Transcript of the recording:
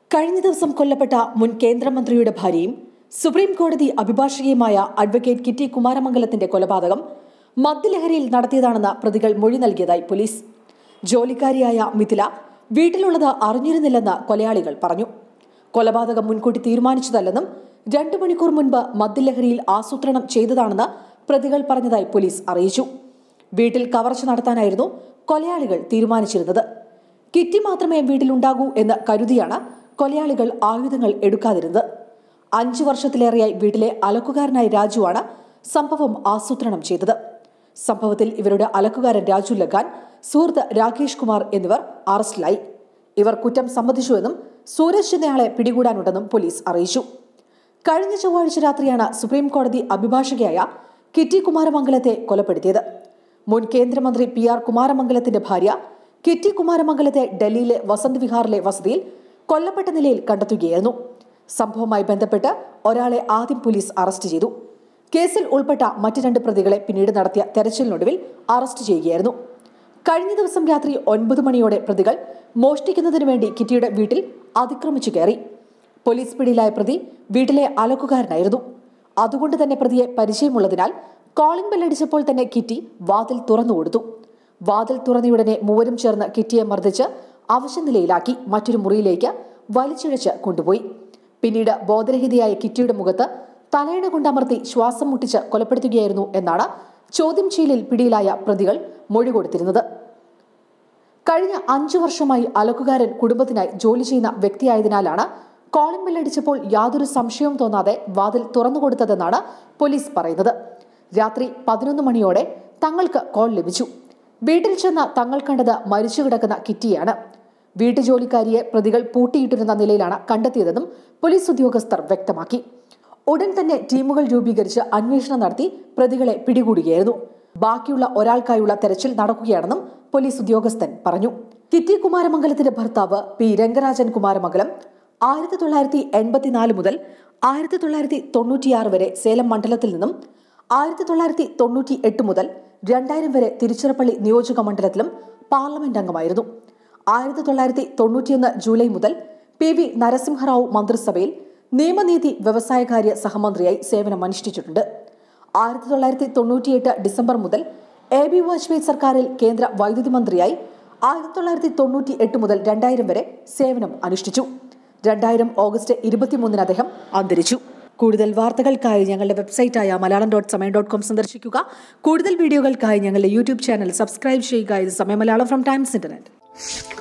കഴിഞ്ഞ ദിവസം കൊല്ലപ്പെട്ട മുൻ കേന്ദ്രമന്ത്രിയുടെ ഭാര്യയും സുപ്രീം കോടതി അഭിഭാഷകയുമായ അഡ്വക്കേറ്റ് കിറ്റി കുമാരമംഗലത്തിന്റെ കൊലപാതകം മദ്യലഹരിയിൽ നടത്തിയതാണെന്ന് പ്രതികൾ മൊഴി നൽകിയതായി പോലീസ് ജോലിക്കാരിയായ മിഥില വീട്ടിലുള്ളത് അറിഞ്ഞിരുന്നില്ലെന്ന് കൊലയാളികൾ പറഞ്ഞു കൊലപാതകം മുൻകൂട്ടി തീരുമാനിച്ചതല്ലെന്നും രണ്ടു മണിക്കൂർ മുൻപ് മദ്യലഹരിയിൽ ആസൂത്രണം ചെയ്തതാണെന്ന് പ്രതികൾ പറഞ്ഞതായി പോലീസ് അറിയിച്ചു വീട്ടിൽ കവർച്ച നടത്താനായിരുന്നു കൊലയാളികൾ തീരുമാനിച്ചിരുന്നത് കിറ്റി മാത്രമേ വീട്ടിലുണ്ടാകൂ എന്ന് കരുതിയാണ് കൊലയാളികൾ ആയുധങ്ങൾ എടുക്കാതിരുന്നത് അഞ്ചു വർഷത്തിലേറെയായി വീട്ടിലെ അലക്കുകാരനായ രാജുവാണ് സംഭവം ആസൂത്രണം ചെയ്തത് സംഭവത്തിൽ ഇവരുടെ അലക്കുകാരൻ രാജു ലഗാൻ സുഹൃത്ത് രാകേഷ് കുമാർ എന്നിവർ അറസ്റ്റിലായി ഇവർ കുറ്റം സമ്മതിച്ചുവെന്നും സൂരജ് എന്നയാളെ പിടികൂടാനുണ്ടെന്നും പോലീസ് അറിയിച്ചു കഴിഞ്ഞ ചൊവ്വാഴ്ച രാത്രിയാണ് സുപ്രീം കോടതി അഭിഭാഷകയായ കിറ്റി കുമാരമംഗലത്തെ കൊലപ്പെടുത്തിയത് മുൻ കേന്ദ്രമന്ത്രി പി ആർ കുമാരമംഗലത്തിന്റെ ഭാര്യ കിറ്റി കുമാരമംഗലത്തെ ഡൽഹിയിലെ വസന്ത് വിഹാറിലെ വസതിയിൽ കൊല്ലപ്പെട്ട നിലയിൽ കണ്ടെത്തുകയായിരുന്നു സംഭവവുമായി ബന്ധപ്പെട്ട് ഒരാളെ ആദ്യം പോലീസ് അറസ്റ്റ് ചെയ്തു കേസിൽ ഉൾപ്പെട്ട മറ്റ് രണ്ട് പ്രതികളെ പിന്നീട് നടത്തിയ തെരച്ചിലിനൊടുവിൽ അറസ്റ്റ് ചെയ്യുകയായിരുന്നു കഴിഞ്ഞ ദിവസം രാത്രി ഒൻപത് മണിയോടെ പ്രതികൾ മോഷ്ടിക്കുന്നതിനു വേണ്ടി കിറ്റിയുടെ വീട്ടിൽ അതിക്രമിച്ചു കയറി പോലീസ് പിടിയിലായ പ്രതി വീട്ടിലെ അലക്കുകാരനായിരുന്നു അതുകൊണ്ട് തന്നെ പ്രതിയെ പരിചയമുള്ളതിനാൽ കോളിംഗ് ബെൽ അടിച്ചപ്പോൾ തന്നെ കിറ്റി വാതിൽ തുറന്നു കൊടുത്തു വാതിൽ തുറന്നയുടനെ മൂവരും ചേർന്ന് കിറ്റിയെ മർദ്ദിച്ച് അവശനിലയിലാക്കി മറ്റൊരു മുറിയിലേക്ക് വലിച്ചിഴച്ച് കൊണ്ടുപോയി പിന്നീട് ബോധരഹിതയായ കിറ്റിയുടെ മുഖത്ത് തലയിണ കൊണ്ടമർത്തി ശ്വാസം മുട്ടിച്ച് കൊലപ്പെടുത്തുകയായിരുന്നു എന്നാണ് ചോദ്യം ചെയ്യലിൽ പിടിയിലായ പ്രതികൾ മൊഴി കൊടുത്തിരുന്നത് കഴിഞ്ഞ അഞ്ചു വർഷമായി അലക്കുകാരൻ കുടുംബത്തിനായി ജോലി ചെയ്യുന്ന വ്യക്തിയായതിനാലാണ് കോളിംഗ് ബെൽ അടിച്ചപ്പോൾ യാതൊരു സംശയവും തോന്നാതെ വാതിൽ തുറന്നുകൊടുത്തതെന്നാണ് പോലീസ് പറയുന്നത് രാത്രി പതിനൊന്ന് മണിയോടെ തങ്ങൾക്ക് കോൾ ലഭിച്ചു വീട്ടിൽ ചെന്ന തങ്ങൾ കണ്ടത് മരിച്ചു കിടക്കുന്ന കിറ്റിയാണ് വീട്ടുജോലിക്കാരിയെ പ്രതികൾ പൂട്ടിയിട്ടിരുന്ന നിലയിലാണ് കണ്ടെത്തിയതെന്നും പോലീസ് ഉദ്യോഗസ്ഥർ വ്യക്തമാക്കി ഉടൻ തന്നെ ടീമുകൾ രൂപീകരിച്ച് അന്വേഷണം നടത്തി പ്രതികളെ പിടികൂടുകയായിരുന്നു ബാക്കിയുള്ള ഒരാൾക്കായുള്ള തെരച്ചിൽ നടക്കുകയാണെന്നും പോലീസ് ഉദ്യോഗസ്ഥൻ പറഞ്ഞു കിറ്റി കുമാരമംഗലത്തിന്റെ ഭർത്താവ് പി രംഗരാജൻ കുമാരമംഗലം ആയിരത്തി തൊള്ളായിരത്തി എൺപത്തിനാല് മുതൽ ആയിരത്തി തൊള്ളായിരത്തി തൊണ്ണൂറ്റിയാറ് വരെ സേലം മണ്ഡലത്തിൽ നിന്നും ആയിരത്തി തൊള്ളായിരത്തി തൊണ്ണൂറ്റി എട്ട് മുതൽ രണ്ടായിരം വരെ തിരുച്ചിറപ്പള്ളി നിയോജക മണ്ഡലത്തിലും പാർലമെന്റ് അംഗമായിരുന്നു ആയിരത്തി തൊള്ളായിരത്തി തൊണ്ണൂറ്റിയൊന്ന് ജൂലൈ മുതൽ പി വി നരസിംഹറാവു മന്ത്രിസഭയിൽ നിയമനീതി വ്യവസായകാര്യ സഹമന്ത്രിയായി സേവനമനുഷ്ഠിച്ചിട്ടുണ്ട് ആയിരത്തി തൊള്ളായിരത്തി തൊണ്ണൂറ്റിയെട്ട് ഡിസംബർ മുതൽ എ ബി വാജ്പേയി സർക്കാരിൽ കേന്ദ്ര വൈദ്യുതി മന്ത്രിയായി ആയിരത്തി തൊള്ളായിരത്തി തൊണ്ണൂറ്റി എട്ട് മുതൽ രണ്ടായിരം വരെ സേവനം അനുഷ്ഠിച്ചു രണ്ടായിരം ഓഗസ്റ്റ് ഇരുപത്തിമൂന്നിന് അദ്ദേഹം അന്തരിച്ചു കൂടുതൽ വാർത്തകൾക്കായി ഞങ്ങളുടെ വെബ്സൈറ്റായ Malayalam dot Samayam dot com സന്ദർശിക്കുക കൂടുതൽ വീഡിയോകൾക്കായി ഞങ്ങളുടെ യൂട്യൂബ് ചാനൽ സബ്സ്ക്രൈബ് ചെയ്യുക ഇത് സമയം മലയാളം ഫ്രം ടൈംസ് ഇന്റർനെറ്റ്